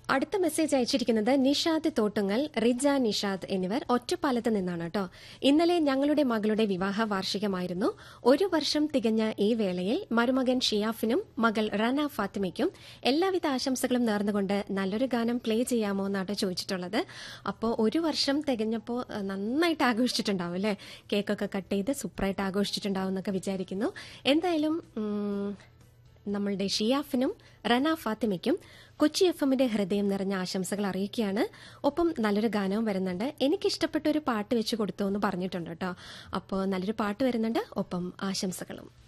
അടുത്ത മെസ്സേജ് അയച്ചിരിക്കുന്നത് നിഷാദ് തോട്ടുങ്ങൽ റിജ നിഷാദ് എന്നിവർ ഒറ്റപ്പാലത്ത് നിന്നാണ് കേട്ടോ ഇന്നലെ ഞങ്ങളുടെ മകളുടെ വിവാഹ വാർഷികമായിരുന്നു ഒരു വർഷം തികഞ്ഞ ഈ വേളയിൽ മരുമകൻ ഷിയാഫിനും മകൾ റന ഫാത്തിമയ്ക്കും എല്ലാവിധ ആശംസകളും നേർന്നുകൊണ്ട് നല്ലൊരു ഗാനം പ്ലേ ചെയ്യാമോ എന്നാണ് ചോദിച്ചിട്ടുള്ളത് അപ്പോൾ ഒരു വർഷം തികഞ്ഞപ്പോൾ അഹ്, നന്നായിട്ട് ആഘോഷിച്ചിട്ടുണ്ടാവും അല്ലേ കേക്കൊക്കെ കട്ട് ചെയ്ത് സൂപ്പറായിട്ട് ആഘോഷിച്ചിട്ടുണ്ടാവും എന്നൊക്കെ വിചാരിക്കുന്നു എന്തായാലും ഉം, നമ്മളുടെ ഷിയാഫിനും റന ഫാത്തിമയ്ക്കും കൊച്ചി എഫ് എമ്മിന്റെ ഹൃദയം നിറഞ്ഞ ആശംസകൾ അറിയിക്കുകയാണ് ഒപ്പം നല്ലൊരു ഗാനവും വരുന്നുണ്ട് എനിക്കിഷ്ടപ്പെട്ട ഒരു പാട്ട് വെച്ച് കൊടുത്തു എന്ന് പറഞ്ഞിട്ടുണ്ട് കേട്ടോ അപ്പോൾ നല്ലൊരു പാട്ട് വരുന്നുണ്ട് ഒപ്പം ആശംസകളും